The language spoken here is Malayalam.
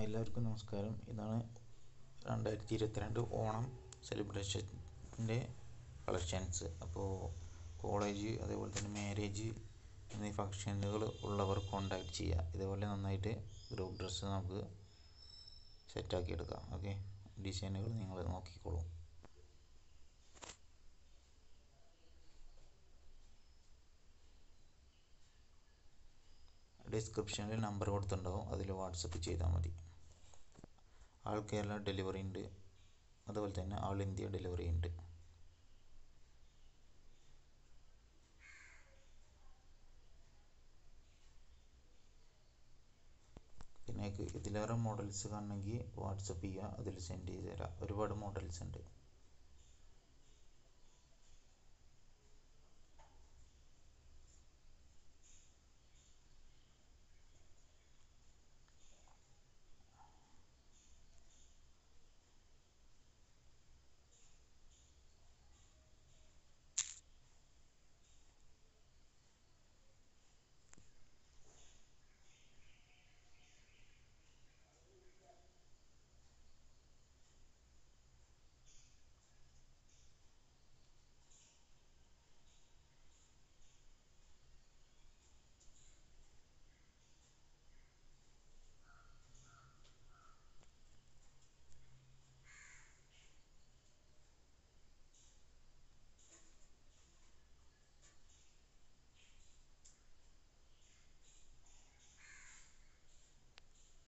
എല്ലാവർക്കും നമസ്കാരം ഇതാണ് രണ്ടായിരത്തി ഇരുപത്തിരണ്ട് ഓണം സെലിബ്രേഷൻ്റെ കളക്ഷൻസ് അപ്പോൾ കോളേജ് അതേപോലെ തന്നെ മാരേജ് എന്നീ ഫംഗ്ഷനുകൾ ഉള്ളവർ കോണ്ടാക്ട് ചെയ്യുക ഇതേപോലെ നന്നായിട്ട് ഗ്രൂപ്പ് ഡ്രസ്സ് നമുക്ക് സെറ്റാക്കി എടുക്കാം ഓക്കെ ഡിസൈനുകൾ നിങ്ങൾ നോക്കിക്കോളൂ ഡിസ്ക്രിപ്ഷനിൽ നമ്പർ കൊടുത്തിട്ടുണ്ടാവും അതിൽ വാട്സപ്പ് ചെയ്താൽ മതി ആൾ കേരള ഡെലിവറി ഉണ്ട് അതുപോലെ തന്നെ ആൾ ഇന്ത്യ ഡെലിവറി ഉണ്ട് പിന്നെ ഇതിലേറെ മോഡൽസ് കാണണമെങ്കിൽ വാട്സപ്പ് ചെയ്യുക അതിൽ സെൻഡ് ചെയ്ത് തരാം ഒരുപാട് മോഡൽസ് ഉണ്ട്